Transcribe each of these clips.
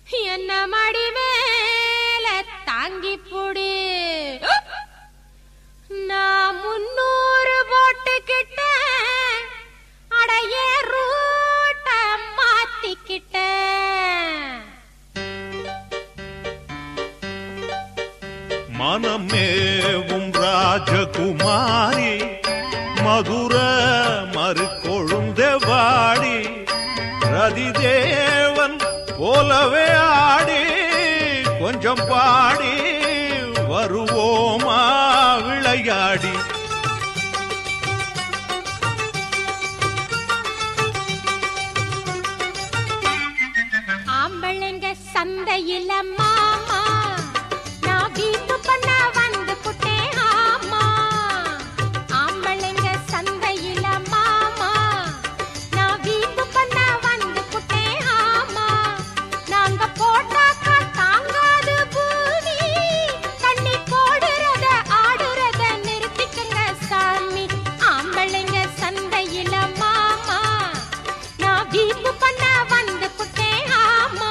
என்ன மடி மேல தாங்கி புடி நான் முன்னூறு போட்டுக்கிட்டேன் அடைய ரூட்ட மாத்திக்கிட்டேன் மனமேவும் ராஜகுமாரி மதுர மறுக்கொழுந்தவாடி ரதிதேவன் போலவே ஆடி கொஞ்சம் பாடி வருவோமா விளையாடி ஆம்பளைங்க சந்தையில மாமா நான் வீட்டு பண்ண வந்து புட்டேன் ஆமா ஆம்பளைங்க சந்தையில மாமா நான் வீட்டு பண்ண வந்து புட்டேன் ஆமா நாங்க போட்டாக்கா தாங்காது பூமி தண்ணி போடுறத ஆடுறத நிறுத்திக்கங்க சாமி ஆம்பளைங்க சந்தையில மாமா நான் வீட்டு பண்ண வந்து புட்டேன் ஆமா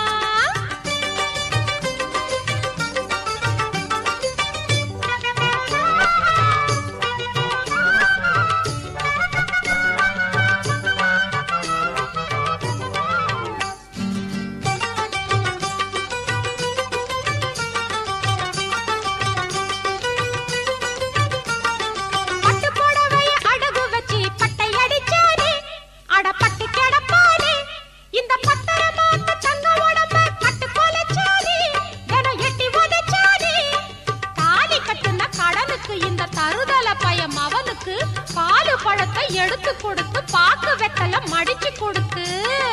பட்டு புடவைய அடகு வச்சு பட்டை அடிச்சானே அட பட்டு கிடப்பானே இந்த பத்தரமாத்த தங்க உடம்ப கட்டு கொலைச்சானே தினம் எட்டி உதைச்சானே தாலி கட்டுன கடனுக்கு இந்த தருதல பயம் அவனுக்கு பாலு பழத்தை எடுத்து கொடுத்து பாக்கு வெத்தல மடிச்சு கொடுத்து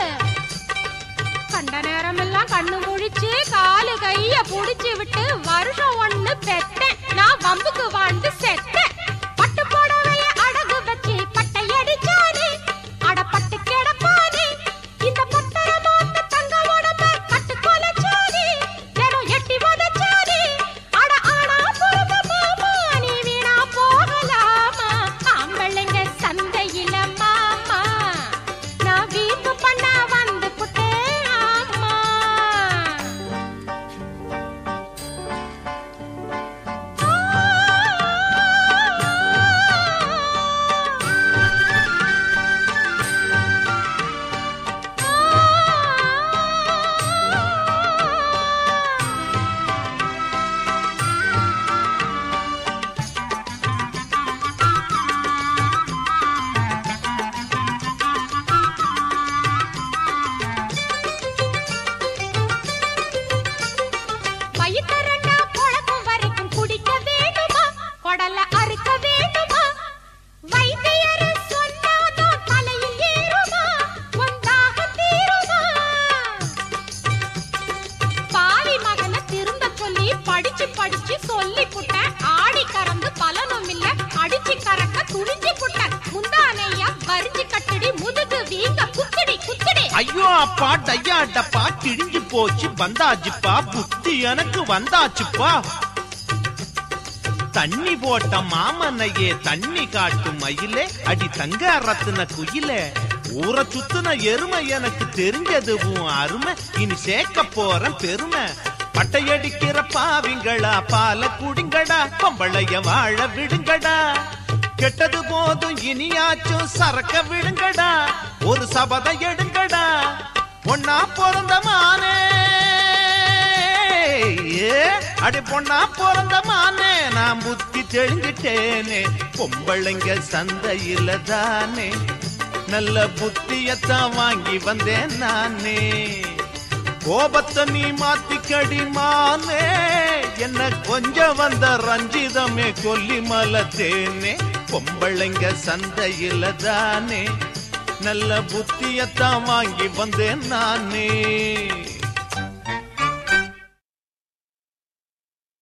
கண்ட நேரமெல்லாம் கண்ணு முழிச்சு காலு கைய புடிச்சு விட்டு வருஷம் ஒண்ணு பெத்தேன் நான் வம்புக்கு வாழ்ந்து செத்தேன் பட்டு புடவைய அடகு வச்சு பட்டை அடிச்சானே அட பட்டு கிடப்பானே இந்த பத்தரமாத்த தங்க உடம்ப கட்டு கொலைச்சானே தினம் எட்டி உதைச்சானே அட ஆனா பொறும மாமா நீ வீணா போகலாமா ஆம்பளைங்க சந்தையில மாமா நான் வீட்டு பண்ண வந்து புட்டேன் ஆமா வயித்தரண்டா பொழக்கும் வரைக்கும் குடிக்க வேண்டுமா கொடல அறுக்க வேண்டுமா வைத்தியர் சொன்னாதான் தலையில் ஏறுமா ஒன்றாக தீருமா பாவி மகனை திருந்த சொல்லி படிச்சு படிச்சு சொல்லி புட்டேன் ஆடி கறந்து பலனும் இல்ல அடிச்சு கறக்க துணிஞ்சு புட்டேன் முந்தானையா வரிஞ்சு கட்டடி முதுகு வீங்க குத்துடி குத்துடி ஐயோ அப்பா டையா டப்பா கிழிஞ்சு போச்சு வந்தாச்சுப்பா புத்தி எனக்கு வந்தாச்சுப்பா தண்ணி போட்ட மாமனையே தண்ணி காட்டும் மயிலே அடி தங்க ரத்தின குயிலே ஊரை சுத்துன எருமை எனக்கு தெரிஞ்சதுவும் அருமை இனி சேர்க்க போறேன் பெருமை பட்டையடிக்கிற பாவிங்களா பால குடிங்கடா பொம்பளைய வாழ விடுங்கடா கெட்டது போதும் இனியாச்சும் சரக்க விடுங்கடா ஒரு சபதை எடுங்கடா பொண்ணா பிறந்த மானே ஏ, அடி பொண்ணா பிறந்த மானே நான் புத்தி தெளிஞ்சிட்டேனே பொம்பளைங்க சந்தையில தானே நல்ல புத்தியத்தான் வாங்கி வந்தேன் நானே கோபத்தை நீ மாத்திக்கடி மானே என்ன கொஞ்சம் வந்த ரஞ்சிதமே கொல்லி மலத்தேனே பொம்பளைங்க சந்தையில தானே நல்ல புத்தியத்தான் வாங்கி வந்தேன் நானே